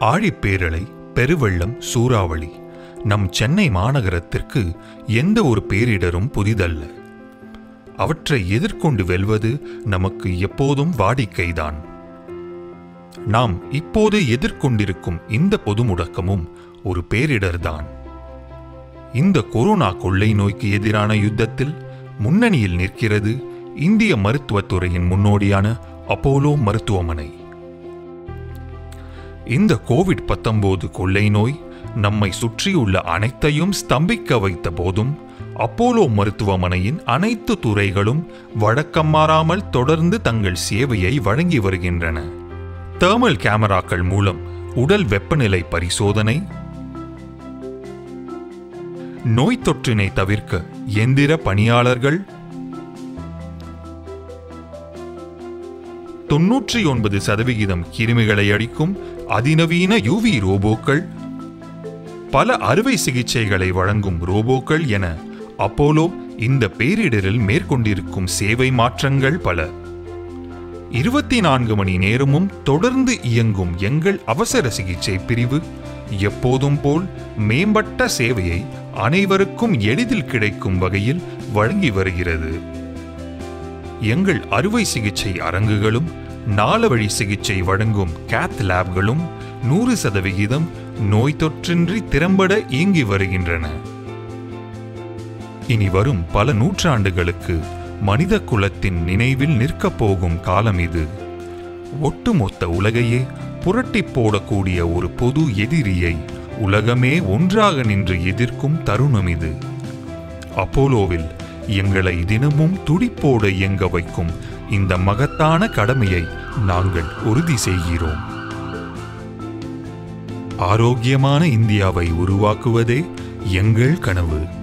ஆழிப்பேரலை பெருவெள்ளம் சூறாவளி நம் சென்னை மாநகரத்திற்கு எந்த ஒரு பேரிடரும் புதிதல்ல அவற்றை எதிர்கொண்டு வெல்வது நமக்கு எப்போதும் வாடிக்கைதான் நாம் இப்போது எதிர்கொண்டிருக்கும் இந்த பொது முடக்கமும் ஒரு பேரிடர்தான் இந்த கொரோனா கொள்ளை நோய்க்கு எதிரான யுத்தத்தில் முன்னணியில் நிற்கிறது இந்திய மருத்துவத்துறையின் முன்னோடியான அப்போலோ மருத்துவமனை இந்த கோவிட் 19 கொள்ளை நோய் நம்மை சுற்றியுள்ள அனைத்தையும் ஸ்தம்பிக்க வைத்த போதும் அப்போலோ மருத்துவமனையின் அனைத்து துறைகளும் வழக்கம் மாறாமல் தொடர்ந்து தங்கள் சேவையை வழங்கி வருகின்றன தெர்மல் கேமராக்கள் மூலம் உடல் வெப்பநிலை பரிசோதனை நோய் தொற்றினை தவிர்க்க எந்திர பணியாளர்கள் தொன்னூற்றி ஒன்பது சதவிகிதம் கிருமிகளை அடிக்கும் அதிநவீன யூவி ரோபோக்கள் பல அறுவை சிகிச்சைகளை வழங்கும் ரோபோக்கள் என அப்போலோ இந்த பேரிடரில் மேற்கொண்டிருக்கும் சேவை மாற்றங்கள் பல இருபத்தி நான்கு மணி நேரமும் தொடர்ந்து இயங்கும் எங்கள் அவசர சிகிச்சை பிரிவு எப்போதும் போல் மேம்பட்ட சேவையை அனைவருக்கும் எளிதில் கிடைக்கும் வகையில் வழங்கி வருகிறது எங்கள் அறுவை சிகிச்சை அரங்குகளும் நாளவழி சிகிச்சை வழங்கும் கேத் லேப்களும் நூறு சதவிகிதம் நோய் தொற்றின்றி திறம்பட இயங்கி வருகின்றன இனி வரும் பல நூற்றாண்டுகளுக்கு மனித குலத்தின் நினைவில் நிற்கப் போகும் காலம் இது ஒட்டுமொத்த உலகையே புரட்டி போடக்கூடிய ஒரு பொது எதிரியை உலகமே ஒன்றாக நின்று எதிர்க்கும் தருணம் இது அப்போலோவில் எங்களை தினமும் துடிப்போடு இயங்க வைக்கும் இந்த மகத்தான கடமையை நாங்கள் உறுதி செய்கிறோம் ஆரோக்கியமான இந்தியாவை உருவாக்குவதே எங்கள் கனவு